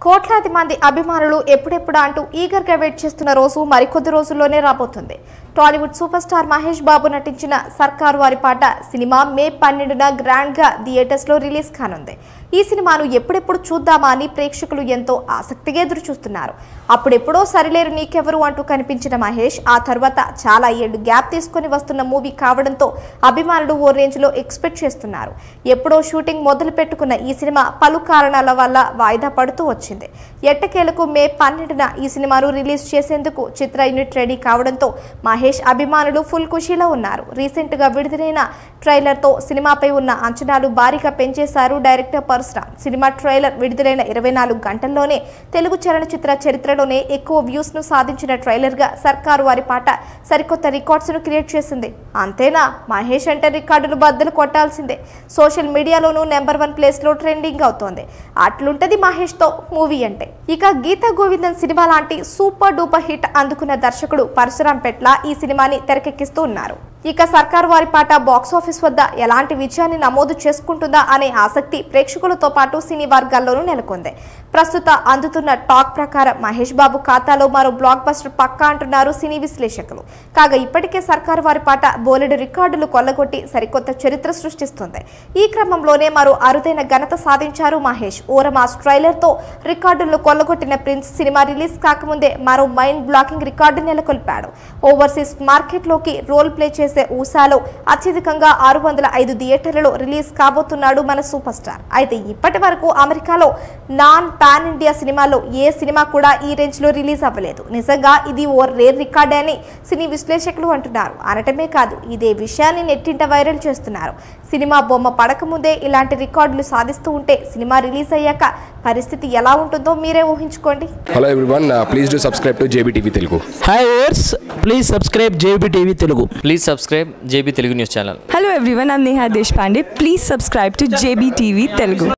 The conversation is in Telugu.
కోట్లాది మంది అభిమానులు ఎప్పుడెప్పుడా అంటూ ఈగర్గా వెయిట్ చేస్తున్న రోజు మరికొద్ది రోజుల్లోనే రాబోతుంది టాలీవుడ్ సూపర్ స్టార్ మహేష్ బాబు నటించిన సర్కారు వారి పాట సినిమా మే పన్నెండున గ్రాండ్గా థియేటర్స్లో రిలీజ్ కానుంది ఈ సినిమాను ఎప్పుడెప్పుడు చూద్దామా అని ప్రేక్షకులు ఎంతో ఆసక్తిగా ఎదురు చూస్తున్నారు అప్పుడెప్పుడో సరిలేరు నీకెవరు అంటూ కనిపించిన మహేష్ ఆ తర్వాత చాలా ఏళ్ళు గ్యాప్ తీసుకొని వస్తున్న మూవీ కావడంతో అభిమానులు ఓ రేంజ్లో ఎక్స్పెక్ట్ చేస్తున్నారు ఎప్పుడో షూటింగ్ మొదలు పెట్టుకున్న ఈ సినిమా పలు కారణాల వల్ల వాయిదా పడుతూ వచ్చింది ఎట్టకేలకు మే పన్నెండున ఈ సినిమాను రిలీజ్ చేసేందుకు చిత్ర యూనిట్ రెడీ కావడంతో మహేష్ అభిమానులు ఫుల్ ఖుషీలో ఉన్నారు రీసెంట్ గా విడుదలైన ట్రైలర్ తో సినిమాపై ఉన్న అంచనాలు భారీగా పెంచేశారు డైరెక్టర్ పరశురామ్ సినిమా ట్రైలర్ విడుదలైన ఇరవై నాలుగు గంటల్లోనే తెలుగు చలనచిత్ర చరిత్రలోనే ఎక్కువ వ్యూస్ ను సాధించిన ట్రైలర్ గా సర్కారు వారి పాట సరికొత్త రికార్డ్స్ ను క్రియేట్ చేసింది అంతేనా మహేష్ అంటే రికార్డులు బద్దలు కొట్టాల్సిందే సోషల్ మీడియాలోనూ నెంబర్ వన్ ప్లేస్ లో ట్రెండింగ్ అవుతోంది అట్లుంటది మహేష్ తో మూవీ అంటే ఇక గీతా గోవిందన్ సినిమా లాంటి సూపర్ డూపర్ హిట్ అందుకున్న దర్శకుడు పరశురాం పెట్ల ఈ సినిమాని తెరకెక్కిస్తూ ఉన్నారు ఇక సర్కార్ వారి పాట బాక్స్ ఆఫీస్ వద్ద ఎలాంటి విజయాన్ని నమోదు చేసుకుంటుందా అనే ఆసక్తి ప్రేక్షకులతో పాటు సినీ వర్గాల్లోనూ నెలకొంది ప్రస్తుత అందుతున్న టాక్ ప్రకారం మహేష్ బాబు ఖాతాలో మరో బ్లాక్ బస్టర్ పక్కా అంటున్నారు సినీ విశ్లేషకులు కాగా ఇప్పటికే సర్కార్ వారి పాట బోలెడు రికార్డులు కొల్లగొట్టి సరికొత్త చరిత్ర సృష్టిస్తుంది ఈ క్రమంలోనే మరో అరుదైన ఘనత సాధించారు మహేష్ ఓరమాస్ ట్రైలర్ తో రికార్డులను కొల్లగొట్టిన ప్రిన్స్ సినిమా రిలీజ్ కాకముందే మరో మైండ్ బ్లాకింగ్ రికార్డు నెలకొల్పాడు ఓవర్సీస్ మార్కెట్లోకి రోల్ ప్లే చేసే ఊసాలో అత్యధికంగా ఆరు వందల ఐదు థియేటర్లలో రిలీజ్ కాబోతున్నాడు మన సూపర్ స్టార్ అయితే ఇప్పటి వరకు అమెరికాలో నాన్ పాన్ ఇండియా సినిమాలో ఏ సినిమా కూడా ఈ రేంజ్ లో రిలీజ్ అవ్వలేదు నిజంగా ఇది ఓ రేర్ రికార్డే అని సినీ విశ్లేషకులు అంటున్నారు అనటమే కాదు ఇదే విషయాన్ని నెట్టింట వైరల్ చేస్తున్నారు సినిమా బొమ్మ పడకముందే ఇలాంటి రికార్డులు సాధిస్తూ ఉంటే సినిమా రిలీజ్ అయ్యాక పరిస్థితి ఎలా ఉంటుందో మీరే ఊహించుకోండి hello everyone please do subscribe to JB TV Telugu hi ఓర్స్ please subscribe JB TV Telugu please subscribe JB Telugu news channel Hello everyone, I'm Neha Deshpande. Please subscribe to JBTV Telugu.